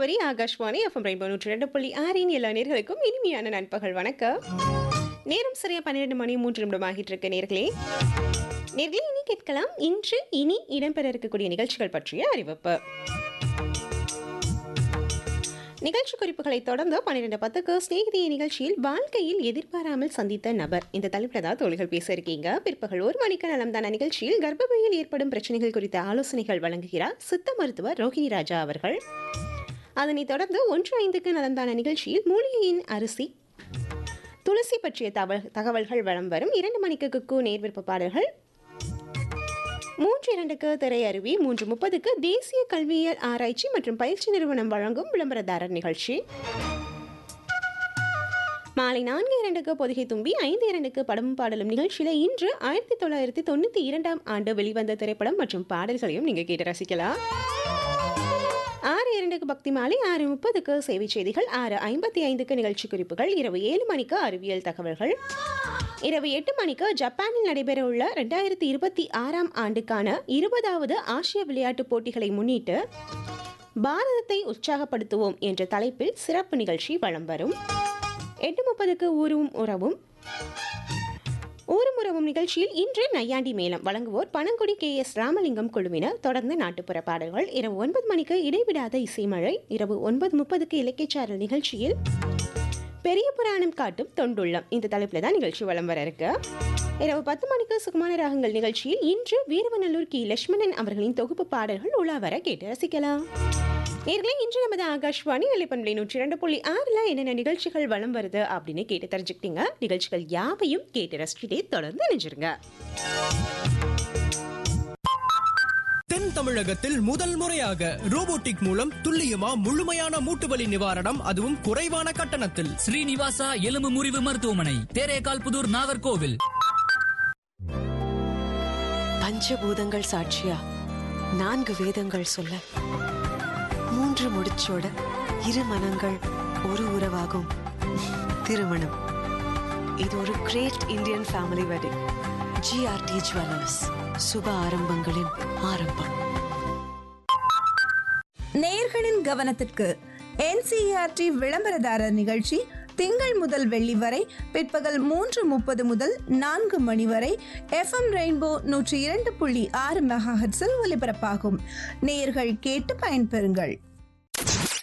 முகவரி Akashvani FM rainbow நூற்றி ரெண்டு புள்ளி ஆறின் எல்லா நேர்களுக்கும் இனிமையான நண்பகல் வணக்கம் நேரம் சரியா பன்னிரெண்டு மணி மூன்று நிமிடம் ஆகிட்டு இருக்க நேர்களே நேர்களே இனி கேட்கலாம் இன்று இனி இடம்பெற இருக்கக்கூடிய நிகழ்ச்சிகள் பற்றிய அறிவிப்பு நிகழ்ச்சி குறிப்புகளை தொடர்ந்து பன்னிரெண்டு பத்துக்கு ஸ்நேகிதிய நிகழ்ச்சியில் வாழ்க்கையில் எதிர்பாராமல் சந்தித்த நபர் இந்த தலைப்பில் தான் தோழிகள் பேச இருக்கீங்க பிற்பகல் ஒரு மணிக்கு நலம்தான நிகழ்ச்சியில் கர்ப்பப்பையில் ஏற்படும் பிரச்சனைகள் குறித்த ஆலோசனைகள் வழங்குகிறார் சித்த மருத்துவர் ரோஹிணி ராஜா அவர்கள் அதனைத் தொடர்ந்து ஒன்று ஐந்துக்கு நலம்தான நிகழ்ச்சியில் மூலிகையின் அரிசி துளசி பற்றிய தகவல் தகவல்கள் வலம் வரும் இரண்டு மணிக்கு குக்கு நேர்விருப்ப பாடல்கள் மூன்று இரண்டுக்கு திரையருவி மூன்று முப்பதுக்கு தேசிய கல்வியியல் ஆராய்ச்சி மற்றும் பயிற்சி நிறுவனம் வழங்கும் விளம்பரதாரர் நிகழ்ச்சி மாலை நான்கு இரண்டுக்கு பொதிகை தும்பி ஐந்து இரண்டுக்கு படமும் பாடலும் நிகழ்ச்சியில் இன்று ஆயிரத்தி தொள்ளாயிரத்தி தொண்ணூற்றி இரண்டாம் ஆண்டு வெளிவந்த திரைப்படம் மற்றும் பாடல்களையும் நீங்கள் கேட்டு ரசிக்கலாம் ஆறு இரண்டுக்கு பக்தி மாலை ஆறு முப்பதுக்கு சேவை செய்திகள் ஆறு ஐம்பத்தி ஐந்துக்கு நிகழ்ச்சி குறிப்புகள் இரவு ஏழு மணிக்கு அறிவியல் தகவல்கள் இரவு எட்டு மணிக்கு ஜப்பானில் நடைபெறவுள்ள ரெண்டாயிரத்தி இருபத்தி ஆறாம் ஆண்டுக்கான இருபதாவது ஆசிய விளையாட்டுப் போட்டிகளை முன்னிட்டு பாரதத்தை உற்சாகப்படுத்துவோம் என்ற தலைப்பில் சிறப்பு நிகழ்ச்சி வலம் வரும் எட்டு முப்பதுக்கு ஊரும் உறவும் ஊரும் உறவும் நிகழ்ச்சியில் இன்று நையாண்டி மேளம் வழங்குவோர் பனங்குடி கே எஸ் ராமலிங்கம் குழுவினர் தொடர்ந்து நாட்டுப்புற பாடல்கள் இரவு ஒன்பது மணிக்கு இடைவிடாத இசைமழை இரவு ஒன்பது முப்பதுக்கு இலக்கியச்சாரல் நிகழ்ச்சியில் பெரிய புராணம் காட்டும் தொண்டுள்ளம் இந்த தலைப்பில் தான் நிகழ்ச்சி வலம் வர இருக்கு இரவு பத்து மணிக்கு சுகுமான ராகங்கள் நிகழ்ச்சியில் இன்று வீரவநல்லூர் கி லட்சுமணன் அவர்களின் தொகுப்பு பாடல்கள் உலா வர கேட்டு ரசிக்கலாம் நேர்களே இன்று நமது ஆகாஷ்வாணி நிலைப்பண்பலை நூற்றி இரண்டு புள்ளி ஆறில் என்னென்ன நிகழ்ச்சிகள் வலம் வருது அப்படின்னு கேட்டு தெரிஞ்சுக்கிட்டீங்க நிகழ்ச்சிகள் யாவையும் கேட்டு ரசிக்கிட்டே தொடர்ந்து நினைச்சிருங்க தென் தமிழகத்தில் முதல் முறையாக ரோபோட்டிக் மூலம் துல்லியமா முழுமையான மூட்டு வலி நிவாரணம் அதுவும் குறைவான கட்டணத்தில் ஸ்ரீனிவாசா எலும்பு முறிவு மருத்துவமனை தேரேகால் புதூர் நாகர்கோவில் பஞ்சபூதங்கள் சாட்சியா நான்கு வேதங்கள் சொல்ல மூன்று முடிச்சோட இரு மனங்கள் ஒரு உறவாகும் திருமணம் இது ஒரு great Indian family wedding GRT jewellers சுப ஆரம்பங்களின் ஆரம்பம் நேயர்களின் கவனத்திற்கு என்சிஆர்டி விளம்பரதாரர் நிகழ்ச்சி திங்கள் முதல் வெள்ளி வரை பிற்பகல் மூன்று முப்பது முதல் நான்கு மணி வரை எஃப்எம் ரெயின்போ நூற்றி இரண்டு புள்ளி ஆறு மெகாஹெட்ஸில் ஒலிபரப்பாகும் நேயர்கள் கேட்டு பயன்பெறுங்கள்